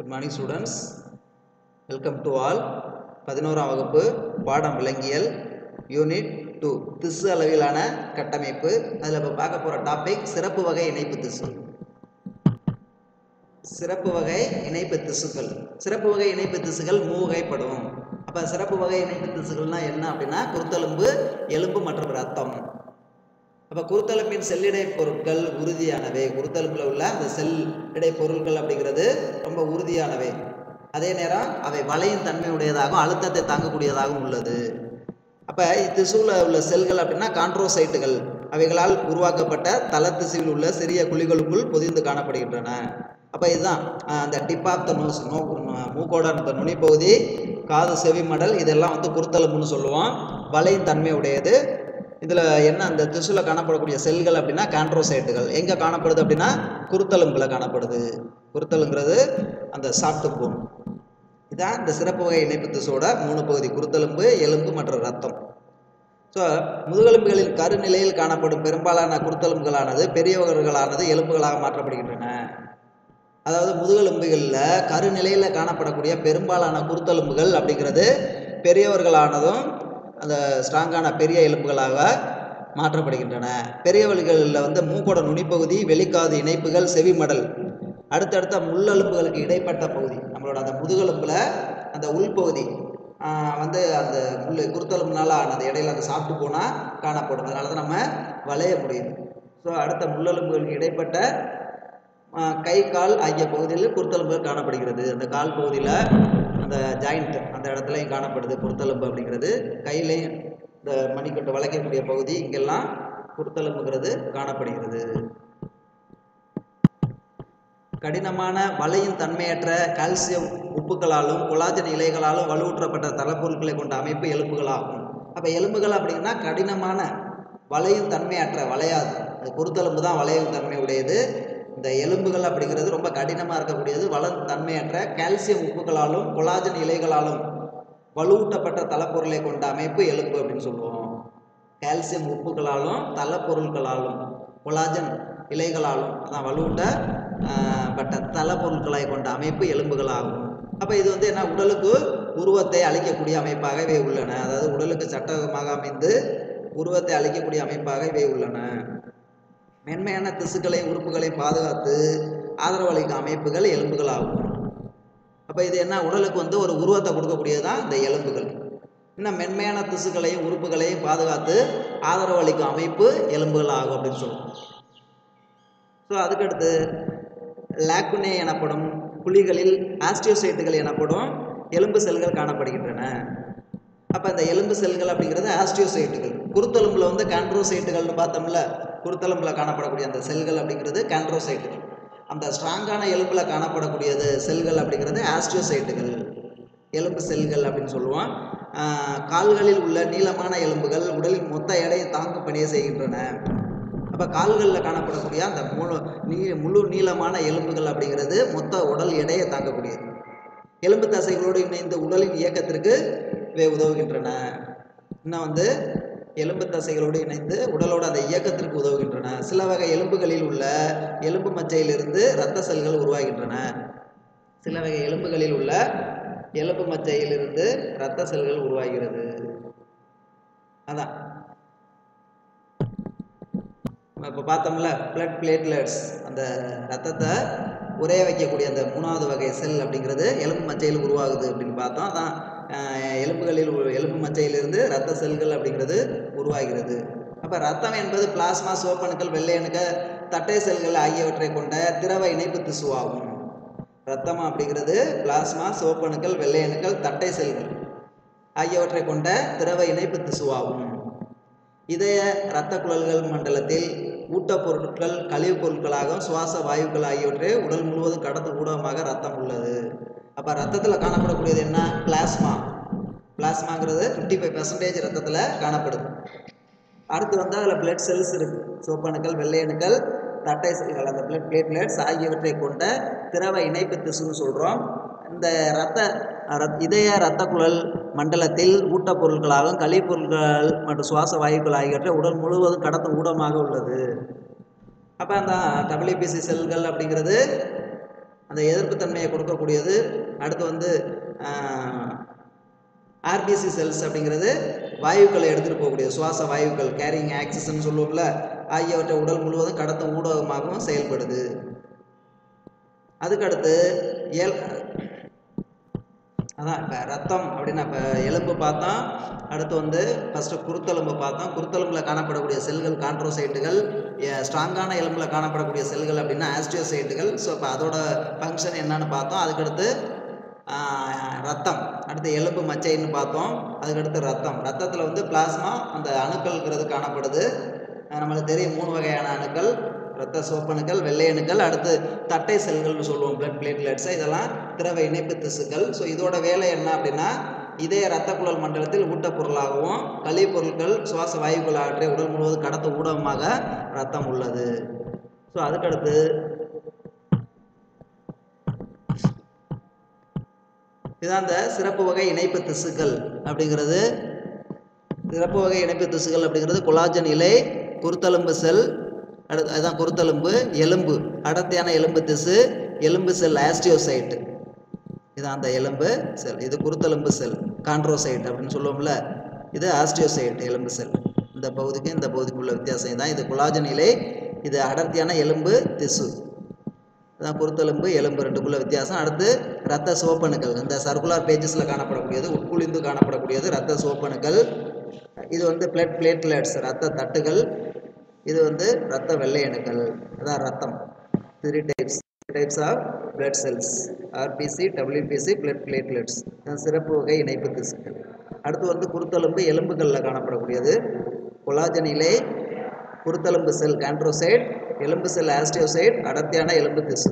good morning students welcome to all பதினோராம் வகுப்பு பாடம் விலங்கியல் யூனிட் டூ திசு அளவிலான கட்டமைப்பு அதில் இப்போ பார்க்க போகிற டாபிக் சிறப்பு வகை இணைப்பு திசு சிறப்பு வகை இணைப்பு திசுக்கள் சிறப்பு வகை இணைப்பு திசுகள் மூவகைப்படும் அப்போ சிறப்பு வகை இணைப்பு திசுகள்னா என்ன அப்படின்னா குருத்தெலும்பு எலும்பு மற்றும் ரத்தம் அப்போ குருத்தெலும்பின் செல்லிடை பொருட்கள் உறுதியானவை குருத்தெலும்பில் உள்ள அந்த செல் இடை பொருட்கள் அப்படிங்கிறது ரொம்ப உறுதியானவை அதே நேரம் அவை வளையும் தன்மையுடையதாகவும் அழுத்தத்தை தாங்கக்கூடியதாகவும் உள்ளது அப்போ திசுவில் உள்ள செல்கள் அப்படின்னா கான்ட்ரோசைட்டுகள் அவைகளால் உருவாக்கப்பட்ட தள திசுவில் உள்ள சிறிய குழிகளுக்குள் பொதிந்து காணப்படுகின்றன அப்போ இதுதான் அஹ், அந்த tip of the nose no மூக்கோட அந்த நுனிப்பகுதி காது செவி மடல் இதெல்லாம் வந்து குருத்தெலும்புன்னு சொல்லுவோம் வளையும் தன்மை உடையது இதில் என்ன அந்த திசுவில் காணப்படக்கூடிய செல்கள் அப்படின்னா கான்ட்ரோசைட்டுகள் எங்கே காணப்படுது அப்படின்னா குருத்தெலும்பில் காணப்படுது குருத்தலுங்கிறது அந்த சாஃப்ட் போன் இதான் இந்த சிறப்பு வகை இணைப்பு திசுவோட மூணு பகுதி குருத்தெலும்பு எலும்பு மற்றும் ரத்தம் ஸோ முதுகெலும்புகளின் கருநிலையில் காணப்படும் பெரும்பாலான குருத்தெலும்புகளானது பெரியவர்களானது எலும்புகளாக மாற்றப்படுகின்றன அதாவது முதுகெலும்புகளில் கருநிலையில் காணப்படக்கூடிய பெரும்பாலான குருத்தெலும்புகள் அப்படிங்கிறது பெரியவர்களானதும் அந்த ஸ்ட்ராங்கான பெரிய எலும்புகளாக மாற்றப்படுகின்றன பெரியவர்களில் வந்து மூக்கோட நுனிப்பகுதி வெளிக்காது இணைப்புகள் செவிமடல் அடுத்தடுத்த முள்ளெலும்புகளுக்கு இடைப்பட்ட பகுதி நம்மளோட அந்த முதுகெலும்பில் அந்த உள்பகுதி ஆஹ் வந்து அந்த முள் குருத்தெலும்புனால ஆனது இடையில அந்த சாப்பிட்டு போனால் காணப்படும் அதனால தான் நம்ம வளைய முடியுது ஸோ அடுத்த முள்ளெலும்புகளுக்கு இடைப்பட்ட ஆஹ் கை கால் ஆகிய பகுதியில் குருத்தெலும்புகள் காணப்படுகிறது அந்த கால் பகுதியில் அந்த ஜாயிண்ட் அந்த இடத்துலையும் காணப்படுது குருத்தெலும்பு அப்படிங்கிறது கையிலையும் இந்த மணிக்கட்டு வளைக்கக்கூடிய பகுதி இங்கெல்லாம் குருத்தெலும்புங்கிறது காணப்படுகிறது கடினமான வளையும் தன்மையற்ற கால்சியம் உப்புகளாலும் கொலாஜன் இலைகளாலும் வலுவூற்றப்பட்ட தளப்பொருட்களை கொண்ட அமைப்பு எலும்புகளாகும் அப்போ எலும்புகள் அப்படின்னா கடினமான வளையும் தன்மையற்ற வளையாது அது குருத்தெலும்பு தான் வளையும் தன்மை உடையது இந்த எலும்புகள் அப்படிங்கிறது ரொம்ப கடினமாக இருக்கக்கூடியது வள தன்மையற்ற கால்சியம் உப்புகளாலும் கொலாஜன் இலைகளாலும் வலுவூட்டப்பட்ட தளப்பொருளை கொண்ட அமைப்பு எலும்பு அப்படின்னு சொல்லுவோம் கால்சியம் உப்புகளாலும் தளப்பொருட்களாலும் கொலாஜன் இலைகளாலும் அதான் வலுவூட்ட ஆஹ், பட்ட தளப்பொருட்களை கொண்ட அமைப்பு எலும்புகளாகும் அப்போ இது வந்து என்ன உடலுக்கு உருவத்தை அளிக்கக்கூடிய அமைப்பாக இவை உள்ளன அதாவது உடலுக்கு சட்டமாக அமைந்து உருவத்தை அளிக்கக்கூடிய அமைப்பாக இவை உள்ளன மென்மையான திசுக்களை உறுப்புகளை பாதுகாத்து ஆதரவு அளிக்கும் அமைப்புகள் எலும்புகள் ஆகும் அப்போ இது என்ன உடலுக்கு வந்து ஒரு உருவத்தை கொடுக்கக்கூடியது தான் இந்த எலும்புகள் இன்னும் மென்மையான திசுக்களையும் உறுப்புகளையும் பாதுகாத்து ஆதரவு அளிக்கும் அமைப்பு எலும்புகள் ஆகும் அப்படின்னு சொல்லுவோம் ஸோ அதுக்கடுத்து லாக்குனே எனப்படும் குழிகளில் ஆஸ்டியோசைட்டுகள் எனப்படும் எலும்பு செல்கள் காணப்படுகின்றன அப்போ இந்த எலும்பு செல்கள் அப்படிங்கிறது ஆஸ்டியோசைட்டுகள் குருத்தெலும்பில் வந்து கான்ட்ரோசைட்டுகள்னு பார்த்தோம்ல குருத்தெலும்பில் காணப்படக்கூடிய அந்த செல்கள் அப்படிங்கிறது கான்ட்ரோசைட்டுகள் அந்த ஸ்ட்ராங்கான எலும்பில் காணப்படக்கூடியது செல்கள் அப்படிங்கிறது ஆஸ்டியோசைட்டுகள் எலும்பு செல்கள் அப்படின்னு சொல்லுவோம் ஆஹ் கால்களில் உள்ள நீளமான எலும்புகள் உடலின் மொத்த எடையை தாங்கும் பணியை செய்கின்றன அப்போ கால்களில் காணப்படக்கூடிய அந்த முழு நீ முழு நீளமான எலும்புகள் அப்படிங்கிறது மொத்த உடல் எடையை தாங்கக்கூடியது எலும்பு தசைகளோடு இணைந்த உடலின் இயக்கத்திற்கு இவை உதவுகின்றன இன்னும் வந்து எலும்பு தசைகளோடு இணைந்து உடலோட அந்த இயக்கத்திற்கு உதவுகின்றன சில வகை எலும்புகளில் உள்ள எலும்பு மச்சையிலிருந்து இரத்த செல்கள் உருவாகின்றன சில வகை எலும்புகளில் உள்ள எலும்பு மச்சையிலிருந்து இரத்த செல்கள் உருவாகிறது அதான் நம்ம இப்போ பார்த்தோம்ல பிளட் பிளேட்லெட்ஸ் அந்த ரத்தத்தை உரைய வைக்கக்கூடிய அந்த மூணாவது வகை செல் அப்படிங்கிறது எலும்பு மச்சையில் உருவாகுது அப்படின்னு பார்த்தோம் அதான் அஹ், எலும்புகளில் உ- எலும்பு மச்சையிலிருந்து ரத்த செல்கள் அப்படிங்கிறது உருவாகிறது அப்போ ரத்தம் என்பது பிளாஸ்மா சிவப்பணுக்கள் வெள்ளையணுக்க தட்டை செல்கள் ஆகியவற்றை கொண்ட திரவ இணைப்பு திசுவாகும் ரத்தம் அப்படிங்கிறது பிளாஸ்மா சிவப்பணுக்கள் வெள்ளையணுக்கள் தட்டை செல்கள் ஆகியவற்றை கொண்ட திரவ இணைப்பு திசுவாகும் இதய இரத்த குழல்கள் மண்டலத்தில் ஊட்டப் பொருட்கள் கழிவுப் பொருட்களாக சுவாச வாயுக்கள் ஆகியவற்றை உடல் முழுவதும் கடத்தும் ஊடகமாக ரத்தம் உள்ளது அப்போ ரத்தத்தில் காணப்படக்கூடியது என்ன பிளாஸ்மா பிளாஸ்மாங்கிறது ஃபிஃப்டி ஃபைவ் பர்சன்டேஜ் ரத்தத்தில் காணப்படுது அடுத்து வந்து அதில் பிளட் செல்ஸ் இருக்கு சிவப்பணுக்கள் வெள்ளையணுக்கள் தட்டை செல்கள் அந்த பிளட் பிளேட்லெட்ஸ் ஆகியவற்றை கொண்ட திரவ இணைப்பு திசுன்னு சொல்கிறோம் இந்த இரத்த ரத்- இதய இரத்த குழல் மண்டலத்தில் ஊட்டப் பொருட்களாகவும் கழிப்பொருட்கள் மற்றும் சுவாச வாயுக்கள் ஆகியவற்றை உடல் முழுவதும் கடத்தும் ஊடகமாக உள்ளது அப்போ அந்த டபிள்யூபிசி செல்கள் அப்படிங்கிறது அந்த எதிர்ப்பு தன்மையை கொடுக்கக்கூடியது அடுத்து வந்து ஆர்பிசி செல்ஸ் அப்படிங்கிறது வாயுக்களை எடுத்துகிட்டு போகக்கூடிய சுவாச வாயுக்கள் கேரிங் ஆக்சிஸ்ன்னு சொல்லுவோம்ல ஆகியவற்றை உடல் முழுவதும் கடத்தும் ஊடகமாகவும் செயல்படுது அதுக்கடுத்து எல் அதான் இப்போ ரத்தம் அப்படின்னா இப்போ எலும்பு பார்த்தோம் அடுத்து வந்து ஃபஸ்ட்டு குருத்தெலும்பு பார்த்தோம் குருத்தெலும்பில் காணப்படக்கூடிய செல்கள் கான்ட்ரோசைட்டுகள் ஸ்ட்ராங்கான எலும்பில் காணப்படக்கூடிய செல்கள் அப்படின்னா ஆஸ்டியோசைட்டுகள் ஸோ இப்போ அதோட ஃபங்க்ஷன் என்னன்னு பார்த்தோம் அதுக்கடுத்து ஆஹ், ரத்தம் அடுத்து எலும்பு மச்சைன்னு பார்த்தோம் அதுக்கடுத்து ரத்தம் ரத்தத்தில் வந்து பிளாஸ்மா அந்த அணுக்கள்ங்கிறது காணப்படுது ஆஹ், நம்மளுக்கு தெரியும் மூணு வகையான அணுக்கள் இரத்த சோப்பணுக்கள் வெள்ளை அணுக்கள் அடுத்து தட்டை செல்கள்னு சொல்லுவோம் பிளட் பிளேட்லெட்ஸ் இதெல்லாம் திரவ இணைப்பு திசுக்கள் ஸோ இதோட வேலை என்ன அப்படின்னா இதே இரத்த குழல் மண்டலத்தில் ஊட்டப்பொருளாகவும் கழிவுப் பொருட்கள் சுவாச வாயுக்கள் ஆற்றிய உடல் முழுவதும் கடத்த ஊடகமாக ரத்தம் உள்ளது ஸோ அதுக்கடுத்து இதான் அந்த சிறப்பு வகை இணைப்பு திசுக்கள் அப்படிங்கிறது சிறப்பு வகை இணைப்பு திசுக்கள் அப்படிங்கிறது கொலாஜன் இலை குருத்தெலும்பு செல் அடுத்து அதுதான் குருத்தெலும்பு எலும்பு அடர்த்தியான எலும்பு திசு எலும்பு செல் ஆஸ்டியோசைட் இதான் அந்த எலும்பு செல் இது குருத்தெலும்பு செல் கான்ட்ரோசைட் அப்படின்னு சொல்லுவோம்ல இது ஆஸ்டியோசைட் எலும்பு செல் இந்த பகுதிக்கு இந்த பகுதிக்கு உள்ள வித்தியாசம் தான் இது கொலாஜன் இலை இது அடர்த்தியான எலும்பு திசு இதான் குருத்தெலும்பு எலும்பு ரெண்டுக்குள்ள வித்தியாசம் அடுத்து ரத்த சிவப்பணுக்கள் இந்த சர்க்குலர் பேஜஸில் காணப்படக்கூடியது உட்குளிந்து காணப்படக்கூடியது ரத்த சிவப்பணுக்கள் இது வந்து பிளட் பிளேட்லெட்ஸ் ரத்த தட்டுகள் இது வந்து ரத்த வெள்ளை அணுக்கள் அதான் ரத்தம் three types types of blood cells RBC WBC blood platelets சிறப்பு வகை இணைப்பு திசுக்கள் அடுத்து வந்து குருத்தெலும்பு எலும்புகளில் காணப்படக்கூடியது கொலாஜன் இலை குருத்தெலும்பு செல் கான்ட்ரோசைட் எலும்பு செல் ஆஸ்டியோசைட் அடர்த்தியான எலும்பு திசு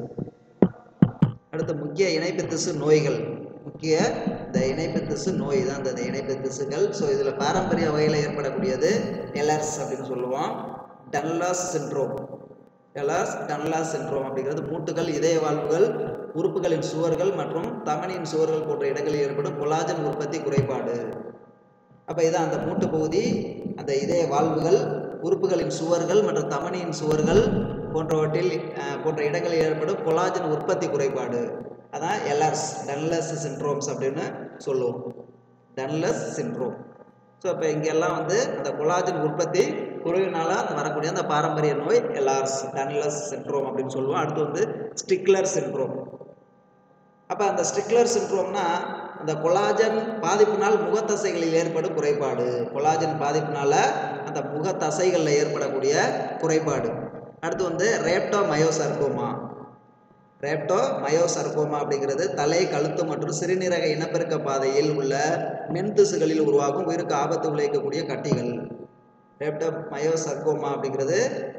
அடுத்து முக்கிய இணைப்பு திசு நோய்கள் முக்கிய இந்த இணைப்பு திசு நோய் தான் இந்த இணைப்பு திசுக்கள் ஸோ இதில் பாரம்பரிய வகையில் ஏற்படக்கூடியது எலர்ஸ் அப்படின்னு சொல்லுவோம் டன்லாஸ் சின்ட்ரோம் எலாஸ் டன்லாஸ் சின்ட்ரோம் அப்படிங்கிறது மூட்டுகள் இதய வாழ்வுகள் உறுப்புகளின் சுவர்கள் மற்றும் தமனியின் சுவர்கள் போன்ற இடங்களில் ஏற்படும் கொலாஜன் உற்பத்தி குறைபாடு அப்போ இதான் அந்த மூட்டு பகுதி அந்த இதய வாழ்வுகள் உறுப்புகளின் சுவர்கள் மற்றும் தமனியின் சுவர்கள் போன்றவற்றில் அஹ், போன்ற இடங்களில் ஏற்படும் கொலாஜன் உற்பத்தி குறைபாடு அதான் எல்ஆர்ஸ் டன்லஸ் சின்ட்ரோம்ஸ் அப்படின்னு சொல்லுவோம் டன்லஸ் சின்ட்ரோம் ஸோ இப்போ இங்கெல்லாம் வந்து அந்த கொலாஜன் உற்பத்தி குறைவினால அந்த வரக்கூடிய அந்த பாரம்பரிய நோய் எல்ஆர்ஸ் டன்லஸ் சின்ட்ரோம் அப்படின்னு சொல்லுவோம் அடுத்து வந்து ஸ்டிக்லர் சின்ட்ரோம் அப்போ அந்த ஸ்டிக்லர் சின்ட்ரோம்னா அந்த கொலாஜன் பாதிப்பினால் முகத்தசைகளில் ஏற்படும் குறைபாடு கொலாஜன் பாதிப்பினால அந்த முகத்தசைகளில் ஏற்படக்கூடிய குறைபாடு அடுத்து வந்து ரேப்டோ மயோசர்கோமா ரேப்டோ மயோசர்கோமா அப்படிங்கிறது தலை கழுத்து மற்றும் சிறுநீரக இனப்பெருக்க பாதையில் உள்ள மென்திசுகளில் உருவாகும் உயிருக்கு ஆபத்து விளைவிக்கக்கூடிய கட்டிகள் ரேப்டோ மயோசர்கோமா அப்படிங்கிறது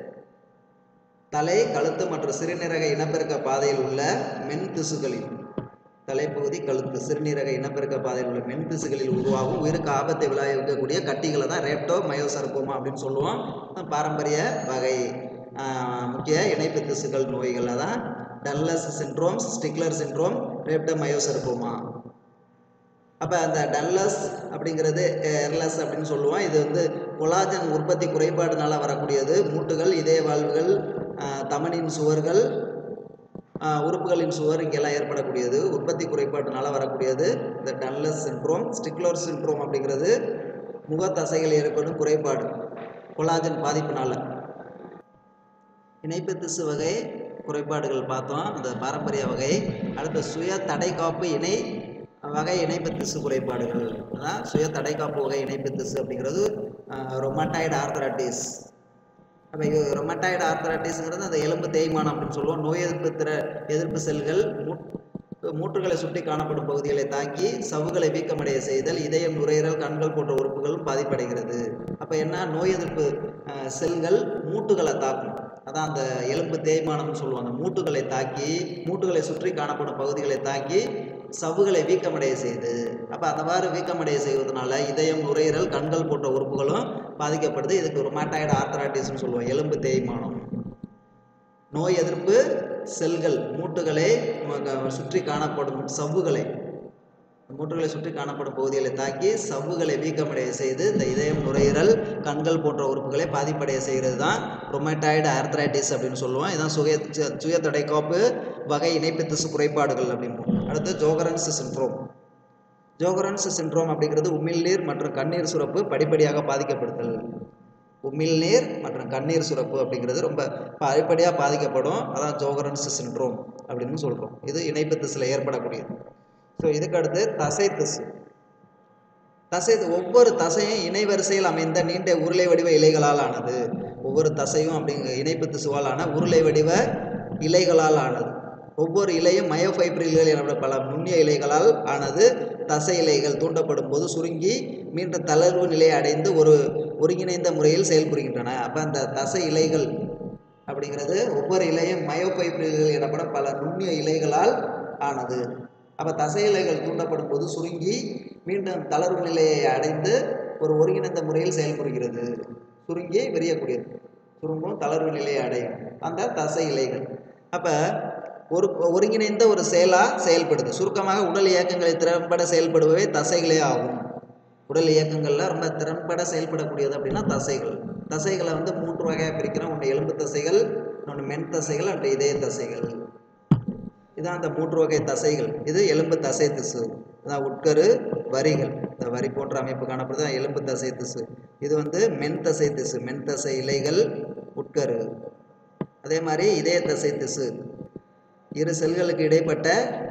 தலை கழுத்து மற்றும் சிறுநீரக இனப்பெருக்க பாதையில் உள்ள மென் திசுகளில் தலைப்பகுதி கழுத்து சிறுநீரக இனப்பெருக்க பாதையில் உள்ள மென் திசுகளில் உருவாகும் உயிருக்கு ஆபத்தை விளைவிக்கக்கூடிய கட்டிகளை தான் ரேப்டோ மயோசர்கோமா அப்படின்னு சொல்லுவோம் அஹ் பாரம்பரிய வகை ஆஹ் முக்கிய இணைப்பு திசுக்கள் நோய்கள் அதான் Dallas syndromes Stickler syndrome rhabdomyosarcoma அப்போ அந்த டல்லஸ் அப்படிங்கிறது எர்லஸ் அப்படின்னு சொல்லுவோம் இது வந்து கொலாஜன் உற்பத்தி குறைபாடுனால வரக்கூடியது மூட்டுகள் இதய வாழ்வுகள் ஆஹ் தமனின் சுவர்கள் ஆஹ் உறுப்புகளின் சுவர் இங்கெல்லாம் ஏற்படக்கூடியது உற்பத்தி குறைபாட்டுனால வரக்கூடியது இந்த டன்லஸ் சின்ட்ரோம் ஸ்டிக்லர் சின்ட்ரோம் அப்படிங்கிறது முகத்தசைகள் ஏற்படும் குறைபாடு கொலாஜன் பாதிப்புனால இணைப்பு திசு வகை குறைபாடுகள் பார்த்தோம் அந்த பாரம்பரிய வகை அடுத்து சுய தடைக்காப்பு இணை வகை இணைப்பு திசு குறைபாடுகள் அதான் சுய தடைக்காப்பு வகை இணைப்பு திசு அப்படிங்கிறது ரொமட்டாய்டு ஆர்த்தரைட்டிஸ் அப்போ இது ரொமட்டாய்டு ஆர்த்தரைட்டிஸ்ங்கிறது அந்த எலும்பு தேய்மானம் அப்படின்னு சொல்லுவோம் நோய் எதிர்ப்பு திற எதிர்ப்பு செல்கள் மூட் மூட்டுகளை சுற்றி காணப்படும் பகுதிகளை தாக்கி சவ்வுகளை வீக்கமடைய செய்தல் இதயம் நுரையீரல் கண்கள் போன்ற உறுப்புகளும் பாதிப்படைகிறது அப்போ என்ன நோய் எதிர்ப்பு அஹ், செல்கள் மூட்டுகளை தாக்கும் அதான் அந்த எலும்பு தேய்மானம்னு சொல்லுவோம் அந்த மூட்டுகளை தாக்கி மூட்டுகளை சுற்றி காணப்படும் பகுதிகளை தாக்கி சவ்வுகளை வீக்கமடைய செய்யுது அப்போ அந்தவாறு வீக்கமடைய செய்வதனால இதயம் நுரையீரல் கண்கள் போன்ற உறுப்புகளும் பாதிக்கப்படுது இதுக்கு ரொமாட்டாய்டு ஆர்த்தராட்டிஸ்னு சொல்லுவோம் எலும்பு தேய்மானம் நோய் எதிர்ப்பு செல்கள் மூட்டுகளை ம- சுற்றி காணப்படும் சவ்வுகளை மூட்டுகளை சுற்றி காணப்படும் பகுதிகளை தாக்கி சவ்வுகளை வீக்கமடைய செய்து இந்த இதயம் நுரையீரல் கண்கள் போன்ற உறுப்புகளை பாதிப்படைய செய்கிறது தான் ரொமட்டாய்டு ஆர்த்ரைட்டிஸ் அப்படின்னு சொல்லுவோம் இதான் சுய சு- சுய தடைக்காப்பு வகை இணைப்பு திசு குறைபாடுகள் அப்படின்போம் அடுத்து ஜோகரன்ஸ் சின்ட்ரோம் ஜோகரன்ஸ் சின்ட்ரோம் அப்படிங்கிறது உமிழ்நீர் மற்றும் கண்ணீர் சுரப்பு படிப்படியாக பாதிக்கப்படுதல் உமிழ்நீர் மற்றும் கண்ணீர் சுரப்பு அப்படிங்கிறது ரொம்ப படிப்படியாக பாதிக்கப்படும் அதான் ஜோகரன்ஸ் சின்ட்ரோம் அப்படின்னு சொல்கிறோம் இது இணைப்பு திசுல ஏற்படக்கூடியது ஸோ இதுக்கு அடுத்து தசை திசு தசை ஒவ்வொரு தசையும் இணைவரிசையில் அமைந்த நீண்ட உருளை வடிவ இலைகளால் ஆனது ஒவ்வொரு தசையும் அப்படிங்க இணைப்பு திசுவால் ஆன உருளை வடிவ இலைகளால் ஆனது ஒவ்வொரு இலையும் மயோஃபைப்ரில்கள் எனப்படும் பல நுண்ணிய இலைகளால் ஆனது தசை இலைகள் தூண்டப்படும் போது சுருங்கி மீண்டும் தளர்வு நிலையை அடைந்து ஒரு ஒருங்கிணைந்த முறையில் செயல்புரிகின்றன அப்போ அந்த தசை இலைகள் அப்படிங்கிறது ஒவ்வொரு இலையும் மயோஃபைப்ரில்கள் எனப்படும் பல நுண்ணிய இலைகளால் ஆனது அப்போ தசை இலைகள் தூண்டப்படும் போது சுருங்கி மீண்டும் தளர்வு நிலையை அடைந்து ஒரு ஒருங்கிணைந்த முறையில் செயல்புரிகிறது சுருங்கி விரியக்கூடியது சுருங்கும் தளர்வு நிலையை அடையும் அந்த தசை இலைகள் அப்போ ஒரு ஒருங்கிணைந்த ஒரு செயலாக செயல்படுது சுருக்கமாக உடல் இயக்கங்களை திறம்பட செயல்படுபவை தசைகளே ஆகும் உடல் இயக்கங்களில் ரொம்ப திறம்பட செயல்படக்கூடியது அப்படின்னா தசைகள் தசைகளை வந்து மூன்று வகையாக பிரிக்கிறோம் ஒன்று எலும்பு தசைகள் இன்னொன்று மென் தசைகள் அன்று இதய தசைகள் இதான் அந்த மூன்று வகை தசைகள் இது எலும்பு தசை திசு இதான் உட்கரு வரிகள் இந்த வரி போன்ற அமைப்பு காணப்படுது எலும்பு தசை திசு இது வந்து மென் தசை திசு மென் தசை இலைகள் உட்கரு அதே மாதிரி இதய தசை திசு இரு செல்களுக்கு இடைப்பட்ட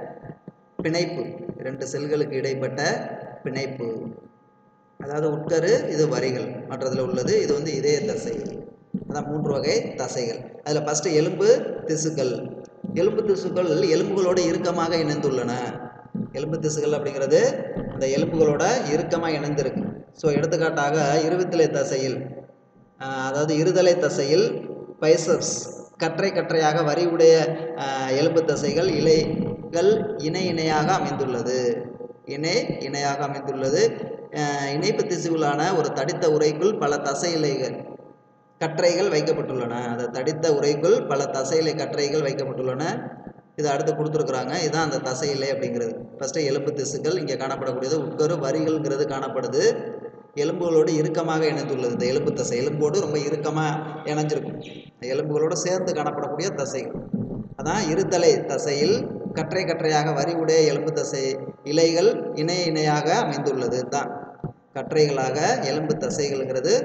பிணைப்பு இரண்டு செல்களுக்கு இடைப்பட்ட பிணைப்பு அதாவது உட்கரு இது வரிகள் மற்றதில் உள்ளது இது வந்து இதய தசை அதான் மூன்று வகை தசைகள் அதில் ஃபஸ்ட்டு எலும்பு திசுக்கள் எலும்பு திசுக்கள் எலும்புகளோடு இறுக்கமாக இணைந்துள்ளன எலும்பு திசுகள் அப்படிங்கிறது அந்த எலும்புகளோட இறுக்கமாக இணைந்திருக்கு ஸோ எடுத்துக்காட்டாக இருவித்தலை தசையில் ஆஹ், அதாவது இருதலை தசையில் பைசப்ஸ் கற்றை கற்றையாக வரி உடைய ஆஹ், எலும்பு தசைகள் இலைகள் இணை இணையாக அமைந்துள்ளது இணை இணையாக அமைந்துள்ளது ஆஹ், இணைப்பு திசுவிலான ஒரு தடித்த உறைக்குள் பல தசை இலைகள் கற்றைகள் வைக்கப்பட்டுள்ளன அந்த தடித்த உறைக்குள் பல தசையிலை கற்றைகள் வைக்கப்பட்டுள்ளன இது அடுத்து கொடுத்துருக்குறாங்க இதுதான் அந்த தசை இலை அப்படிங்கிறது ஃபஸ்ட்டு எலும்பு திசுக்கள் இங்கே காணப்படக்கூடியது உட்கரு வரிகள்ங்கிறது காணப்படுது எலும்புகளோடு இறுக்கமாக இணைந்துள்ளது இந்த எலும்பு தசை எலும்போடு ரொம்ப இறுக்கமாக இணைஞ்சிருக்கும் இந்த எலும்புகளோடு சேர்ந்து காணப்படக்கூடிய தசைகள் அதான் இருதலை தசையில் கற்றை கற்றையாக வரி உடைய எலும்பு தசை இலைகள் இணை இணையாக அமைந்துள்ளது தான் கற்றைகளாக எலும்பு தசைகள்ங்கிறது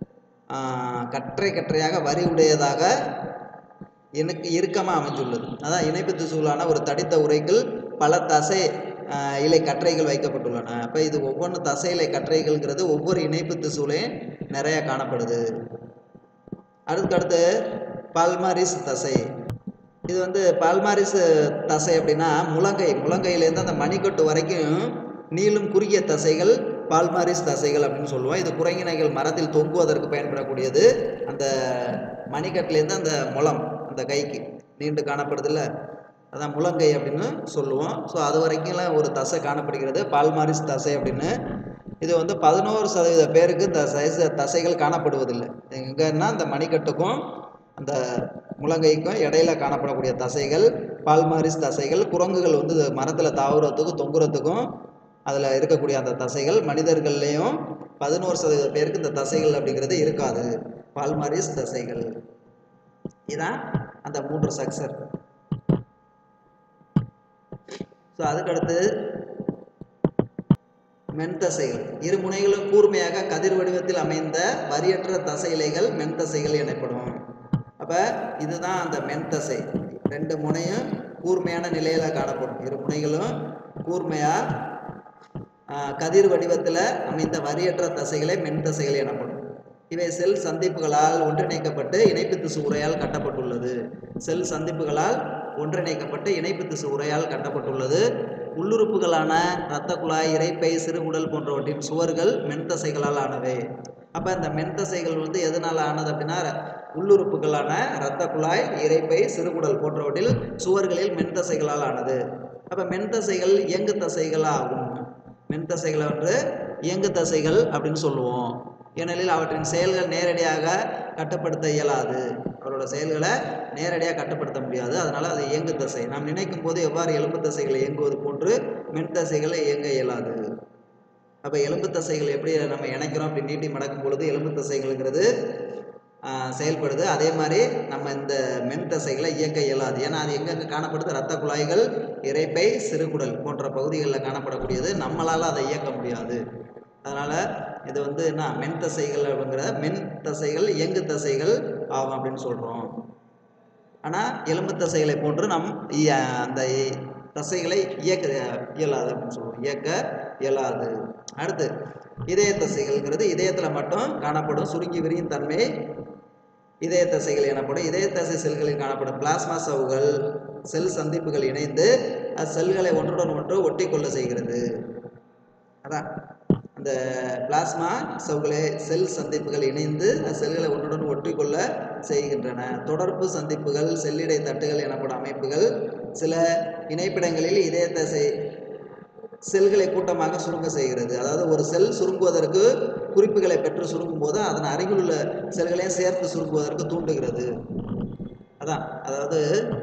ஆஹ், கற்றை கற்றையாக வரி உடையதாக எனக்கு இறுக்கமாக அமைந்துள்ளது அதான் இணைப்பு திசுவிலான ஒரு தடித்த உரைக்குள் பல தசை ஆஹ், இலை கற்றைகள் வைக்கப்பட்டுள்ளன அப்போ இது ஒவ்வொன்று தசை இலை கற்றைகள்ங்கிறது ஒவ்வொரு இணைப்பு திசுவிலையும் நிறைய காணப்படுது அடுத்தடுத்து பால்மாரிஸ் தசை இது வந்து பால்மாரிஸ் தசை அப்படின்னா முழங்கை முழங்கையிலேருந்து அந்த மணிக்கட்டு வரைக்கும் நீளும் குறுகிய தசைகள் பால்மாரிஸ் தசைகள் அப்படின்னு சொல்லுவோம் இது குரங்கிணைகள் மரத்தில் தொங்குவதற்கு பயன்படக்கூடியது அந்த மணிக்கட்டுலேருந்து அந்த முளம் அந்த கைக்கு நீண்டு காணப்படுதில்ல அதான் முழங்கை அப்படின்னு சொல்லுவோம் ஸோ அது வரைக்கும்லாம் ஒரு தசை காணப்படுகிறது பால்மாரிஸ் தசை அப்படின்னு இது வந்து பதினோரு சதவீத பேருக்கு இந்த சைஸ் தசைகள் காணப்படுவதில்லை எங்கன்னா அந்த மணிக்கட்டுக்கும் அந்த முழங்கைக்கும் இடையில காணப்படக்கூடிய தசைகள் பால்மாரிஸ் தசைகள் குரங்குகள் வந்து மரத்தில் தாவுறதுக்கும் தொங்குறதுக்கும் அதில் இருக்கக்கூடிய அந்த தசைகள் மனிதர்கள்லேயும் பதினோரு சதவீத பேருக்கு இந்த தசைகள் அப்படிங்கிறது இருக்காது பால்மாரிஸ் தசைகள் இதான் அந்த மூன்று சக்சர் ஸோ அதுக்கடுத்து மென்தசைகள் இரு முனைகளும் கூர்மையாக கதிர் வடிவத்தில் அமைந்த வரியற்ற தசை இலைகள் மென்தசைகள் எனப்படும் அப்போ இதுதான் அந்த மென்தசை ரெண்டு முனையும் கூர்மையான நிலையில் காணப்படும் இரு முனைகளும் கூர்மையாக கதிர் வடிவத்தில் அமைந்த வரியற்ற தசைகளே மென்தசைகள் எனப்படும் இவை செல் சந்திப்புகளால் ஒன்றிணைக்கப்பட்டு இணைப்பு திசு உரையால் கட்டப்பட்டுள்ளது செல் சந்திப்புகளால் ஒன்றிணைக்கப்பட்டு இணைப்பு திசு உரையால் கட்டப்பட்டுள்ளது உள்ளுறுப்புகளான இரத்த குழாய் இரைப்பை சிறுகுடல் போன்றவற்றின் சுவர்கள் மென்தசைகளால் ஆனவை அப்போ இந்த மென்தசைகள் வந்து எதனால் ஆனது அப்படின்னா உள்ளுறுப்புகளான இரத்த குழாய் இரைப்பை சிறுகுடல் போன்றவற்றில் சுவர்களில் மென்தசைகளால் ஆனது அப்போ மென்தசைகள் இயங்கு தசைகள் ஆகும் மென்தசைகளை வந்து இயங்கு தசைகள் அப்படின்னு சொல்லுவோம் ஏனெனில் அவற்றின் செயல்கள் நேரடியாக கட்டுப்படுத்த இயலாது அவரோட செயல்களை நேரடியாக கட்டுப்படுத்த முடியாது அதனால் அது இயங்கு தசை நாம் நினைக்கும் போது எவ்வாறு எலும்பு தசைகள் இயங்குவது போன்று மென் தசைகளை இயங்க இயலாது அப்போ எலும்பு தசைகள் எப்படி நம்ம இணைக்கிறோம் அப்படி நீட்டி மடக்கும் பொழுது எலும்பு தசைகள்ங்கிறது ஆஹ், செயல்படுது அதே மாதிரி நம்ம இந்த மென் தசைகளை இயக்க இயலாது ஏன்னா அது எங்கெங்கே காணப்படுது இரத்த குழாய்கள் இரைப்பை சிறுகுடல் போன்ற பகுதிகளில் காணப்படக்கூடியது நம்மளால் அதை இயக்க முடியாது அதனால் இது வந்து என்ன மென் தசைகள் அப்படிங்கிற மென் தசைகள் இயங்கு தசைகள் ஆகும் அப்படின்னு சொல்கிறோம் ஆனால் எலும்பு தசைகளை போன்று நம் இய- அந்த இ- தசைகளை இயக்க இயலாது அப்படின்னு சொல்லுவோம் இயக்க இயலாது அடுத்து இதய தசைகள்ங்கிறது இதயத்தில் மட்டும் காணப்படும் சுருங்கி விரியும் தன்மை இதய தசைகள் எனப்படும் இதய தசை செல்களில் காணப்படும் பிளாஸ்மா சவ்வுகள் செல் சந்திப்புகள் இணைந்து அது செல்களை ஒன்றுடன் ஒன்று ஒட்டிக்கொள்ள செய்கிறது அதான் அந்த பிளாஸ்மா சவ்வுகளை செல் சந்திப்புகள் இணைந்து அந்த செல்களை ஒன்றுடன் ஒட்டிக்கொள்ள செய்கின்றன தொடர்பு சந்திப்புகள் செல்லிடை தட்டுகள் எனப்படும் அமைப்புகள் சில இணைப்பிடங்களில் இதய தசை செல்களை கூட்டமாக சுருங்க செய்கிறது அதாவது ஒரு செல் சுருங்குவதற்கு குறிப்புகளை பெற்று சுருங்கும் போது அதன் அருகில் உள்ள செல்களையும் சேர்த்து சுருங்குவதற்கு தூண்டுகிறது அதான் அதாவது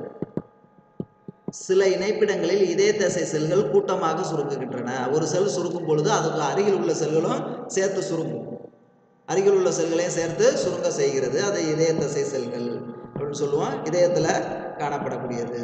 சில இணைப்பிடங்களில் இதய தசை செல்கள் கூட்டமாக சுருங்குகின்றன ஒரு செல் சுருங்கும் பொழுது அதுக்கு அருகில் உள்ள செல்களும் சேர்த்து சுருங்கும் அருகில் உள்ள செல்களையும் சேர்த்து சுருங்க செய்கிறது அது இதய தசை செல்கள் அப்படின்னு சொல்லுவோம் இதயத்தில் காணப்படக்கூடியது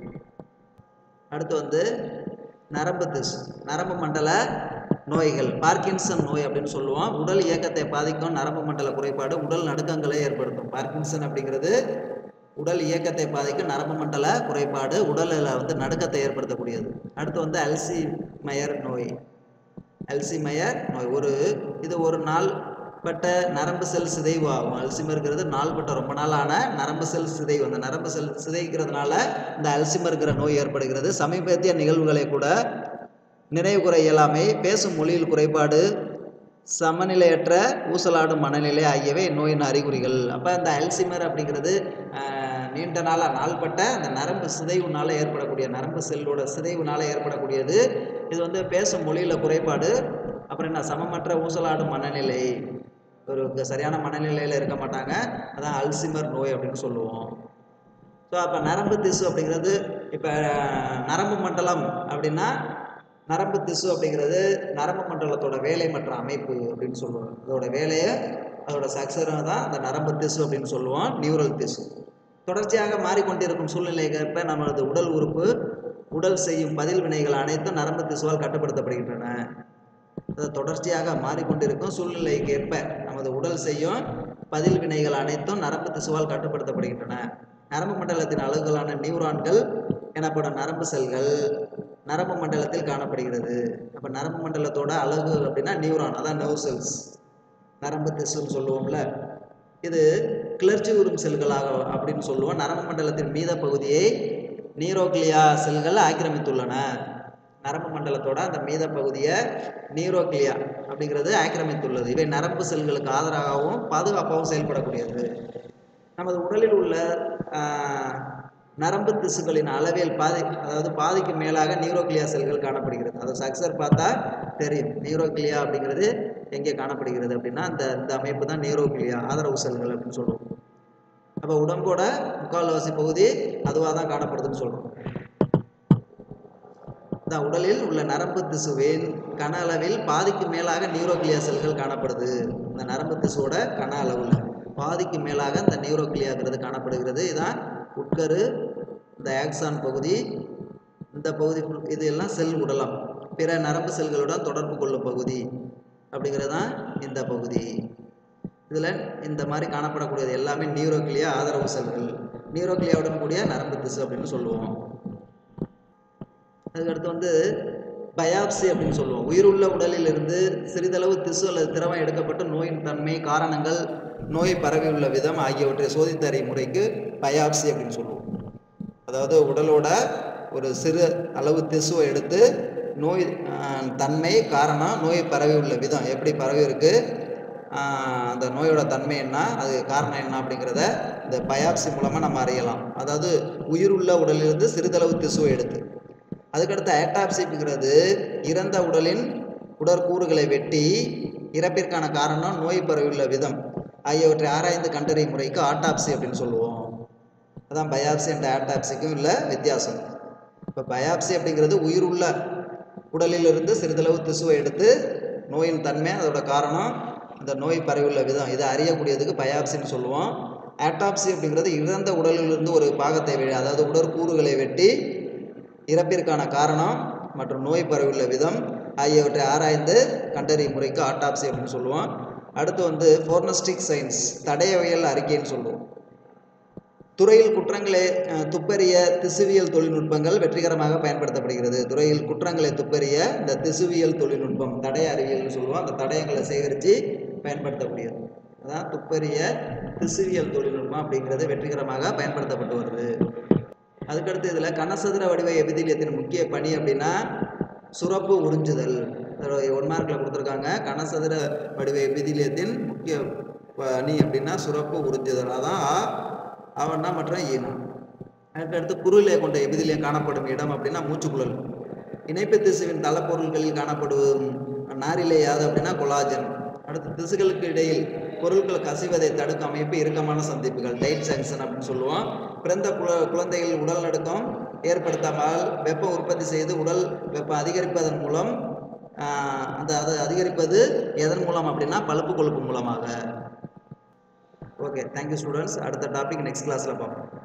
அடுத்து வந்து நரம்பு திசு நரம்பு மண்டல நோய்கள் பார்க்கின்சன் நோய் அப்படின்னு சொல்லுவோம் உடல் இயக்கத்தை பாதிக்கும் நரம்பு மண்டல குறைபாடு உடல் நடுக்கங்களை ஏற்படுத்தும் பார்க்கின்சன் அப்படிங்கிறது உடல் இயக்கத்தை பாதிக்கும் நரம்பு மண்டல குறைபாடு உடலில் வந்து நடுக்கத்தை ஏற்படுத்தக்கூடியது அடுத்து வந்து அல்சிமயர் நோய் அல்சிமயர் நோய் ஒரு இது ஒரு நாள் பட்ட நரம்பு செல் சிதைவு ஆகும் அல்சிமர்ங்கிறது நாள்பட்ட ரொம்ப நாளான நரம்பு செல் சிதைவு அந்த நரம்பு செல் சிதைக்கிறதுனால இந்த அல்சிமர்ங்கிற நோய் ஏற்படுகிறது சமீபத்திய நிகழ்வுகளை கூட நினைவு குறை இயலாமை பேசும் மொழியில் குறைபாடு சமநிலையற்ற ஊசலாடும் மனநிலை ஆகியவை இந்நோயின் அறிகுறிகள் அப்போ இந்த அல்சிமர் அப்படிங்கிறது ஆஹ், நீண்ட நாளாக நாள்பட்ட அந்த நரம்பு சிதைவுனால ஏற்படக்கூடிய நரம்பு செல்லோட சிதைவுனால ஏற்படக்கூடியது இது வந்து பேசும் மொழியில் குறைபாடு அப்புறம் என்ன சமமற்ற ஊசலாடும் மனநிலை ஒரு சரியான மனநிலையில் இருக்க மாட்டாங்க அதான் அல்சிமர் நோய் அப்படின்னு சொல்லுவோம் ஸோ அப்போ நரம்பு திசு அப்படிங்கிறது இப்போ நரம்பு மண்டலம் அப்படின்னா நரம்பு திசு அப்படிங்கிறது நரம்பு மண்டலத்தோட வேலை மற்ற அமைப்பு அப்படின்னு சொல்லுவோம் அதோட வேலையை அதோட சக்சரம் தான் அந்த நரம்பு திசு அப்படின்னு சொல்லுவோம் நியூரல் திசு தொடர்ச்சியாக மாறிக்கொண்டிருக்கும் சூழ்நிலைக்கேற்ப நமது உடல் உறுப்பு உடல் செய்யும் பதில் வினைகள் அனைத்தும் நரம்பு திசுவால் கட்டுப்படுத்தப்படுகின்றன அது தொடர்ச்சியாக மாறிக்கொண்டிருக்கும் சூழ்நிலைக்கு ஏற்ப நமது உடல் செய்யும் பதில் வினைகள் அனைத்தும் நரம்பு திசுவால் கட்டுப்படுத்தப்படுகின்றன நரம்பு மண்டலத்தின் அலகுகளான நியூரான்கள் எனப்படும் நரம்பு செல்கள் நரம்பு மண்டலத்தில் காணப்படுகிறது அப்போ நரம்பு மண்டலத்தோட அலகு அப்படின்னா நியூரான் அதான் நர்வ் செல்ஸ் நரம்பு திசுன்னு சொல்லுவோம்ல இது கிளர்ச்சி உறும் செல்களாக அப்படின்னு சொல்லுவோம் நரம்பு மண்டலத்தின் மீத பகுதியை நீரோக்ளியா செல்கள் ஆக்கிரமித்துள்ளன நரம்பு மண்டலத்தோட அந்த மீத பகுதியை நீரோக்ளியா அப்படிங்கிறது ஆக்கிரமித்துள்ளது இவை நரம்பு செல்களுக்கு ஆதரவாகவும் பாதுகாப்பாகவும் செயல்படக்கூடியது நமது உடலில் உள்ள ஆஹ், நரம்பு திசுக்களின் அளவில் பாதி அதாவது பாதிக்கு மேலாக நியூரோக்ளியா செல்கள் காணப்படுகிறது அது சக்சர் பார்த்தா தெரியும் நியூரோக்ளியா அப்படிங்கிறது எங்கே காணப்படுகிறது அப்படின்னா அந்த இந்த அமைப்பு தான் நியூரோக்ளியா ஆதரவு செல்கள் அப்படின்னு சொல்லுவோம் அப்போ உடம்போட முக்கால்வாசி பகுதி அதுவாக தான் காணப்படுதுன்னு சொல்கிறோம் இந்த உடலில் உள்ள நரம்பு திசுவின் கன அளவில் பாதிக்கு மேலாக நியூரோக்ளியா செல்கள் காணப்படுது இந்த நரம்பு திசுவோட கன அளவில் பாதிக்கு மேலாக இந்த நியூரோக்ளியாங்கிறது காணப்படுகிறது இதான் உட்கரு இந்த ஆக்சான் பகுதி இந்த பகுதி full- இது எல்லாம் செல் உடலம் பிற நரம்பு செல்களுடன் தொடர்பு கொள்ளும் பகுதி அப்படிங்கிறது தான் இந்த பகுதி இதில் இந்த மாதிரி காணப்படக்கூடியது எல்லாமே நியூரோக்ளியா ஆதரவு செல்கள் நியூரோக்ளியாவுடன் கூடிய நரம்பு திசு அப்படின்னு சொல்லுவோம் அதுக்கடுத்து வந்து பயாப்சி அப்படின்னு சொல்லுவோம் உயிருள்ள உடலில் இருந்து சிறிதளவு திசு அல்லது திரவம் எடுக்கப்பட்டு நோயின் தன்மை காரணங்கள் நோய் பரவியுள்ள விதம் ஆகியவற்றை சோதித்தறியும் முறைக்கு பயாப்சி அப்படின்னு சொல்லுவோம் அதாவது உடலோட ஒரு சிறு அளவு திசுவை எடுத்து நோய் ஆஹ், தன்மை காரணம் நோய் பரவி உள்ள விதம் எப்படி பரவி இருக்கு ஆஹ், அந்த நோயோட தன்மை என்ன அது காரணம் என்ன அப்படிங்கிறத இந்த பயாப்சி மூலமாக நம்ம அறியலாம் அதாவது உயிருள்ள உடலிலிருந்து சிறிதளவு திசுவை எடுத்து அதுக்கடுத்து ஆட்டாப்சிங்கிறது இறந்த உடலின் உடற்கூறுகளை வெட்டி இறப்பிற்கான காரணம் நோய் பரவியுள்ள விதம் ஆகியவற்றை ஆராய்ந்து கண்டறியும் முறைக்கு ஆட்டாப்சி அப்படின்னு சொல்லுவோம் அதான் பயாப்சி அண்ட் ஆட்டாப்சிக்கும் உள்ள வித்தியாசம் இப்போ பயாப்சி அப்படிங்கிறது உயிருள்ள உடலிலிருந்து சிறிதளவு திசுவை எடுத்து நோயின் தன்மை அதோட காரணம் இந்த நோய் பரவியுள்ள விதம் இதை அறியக்கூடியதுக்கு பயாப்சின்னு சொல்லுவோம் ஆட்டாப்சி அப்படிங்கிறது இறந்த உடலிலிருந்து ஒரு பாகத்தை வெ அதாவது உடற்கூறுகளை வெட்டி இறப்பிற்கான காரணம் மற்றும் நோய் பரவியுள்ள விதம் ஆகியவற்றை ஆராய்ந்து கண்டறியும் முறைக்கு ஆட்டாப்சி அப்படின்னு சொல்லுவோம் அடுத்து வந்து ஃபோர்னஸ்டிக் சயின்ஸ் தடயவியல் அறிக்கைன்னு சொல்லுவோம் துறையில் குற்றங்களை அஹ், துப்பறிய திசுவியல் தொழில்நுட்பங்கள் வெற்றிகரமாக பயன்படுத்தப்படுகிறது துறையில் குற்றங்களை துப்பறிய இந்த திசுவியல் தொழில்நுட்பம் தடய அறிவியல்னு சொல்லுவோம் அந்த தடயங்களை சேகரித்து பயன்படுத்தக்கூடியது அதான் துப்பறிய திசுவியல் தொழில்நுட்பம் அப்படிங்கிறது வெற்றிகரமாக பயன்படுத்தப்பட்டு வருது அதுக்கடுத்து இதில் கனசதுர வடிவ எபிதிலியத்தின் முக்கிய பணி அப்படின்னா சுரப்பு உறிஞ்சுதல் ஒன் மார்க்கில் கொடுத்துருக்காங்க கனசதுர வடிவ எபிதிலியத்தின் முக்கிய பணி அப்படின்னா சுரப்பு உறிஞ்சுதல் அதான் ஆ அவன்னா மற்றும் ஈனம் அதுக்கடுத்து குருளை கொண்ட எபிதிலியம் காணப்படும் இடம் அப்படின்னா மூச்சுக்குழல் இணைப்பு திசுவின் தளப்பொருள்களில் காணப்படும் நாரிலே யாது அப்படின்னா கொலாஜன் அடுத்து திசுகளுக்கு இடையில் பொருட்கள் கசிவதை தடுக்கும் அமைப்பு இறுக்கமான சந்திப்புகள் டைட் ஜங்ஷன் அப்படின்னு சொல்லுவோம் பிறந்த குழ குழந்தைகள் உடல் நடுக்கம் ஏற்படுத்தாமல் வெப்பம் உற்பத்தி செய்து உடல் வெப்பம் அதிகரிப்பதன் மூலம் ஆஹ், அந்த அது அதிகரிப்பது எதன் மூலம் அப்படின்னா பழுப்பு கொழுப்பு மூலமாக ஓகே தேங்க்யூ ஸ்டூடெண்ட்ஸ் அடுத்த டாபிக் நெக்ஸ்ட் கிளாஸில் பார்ப்போம்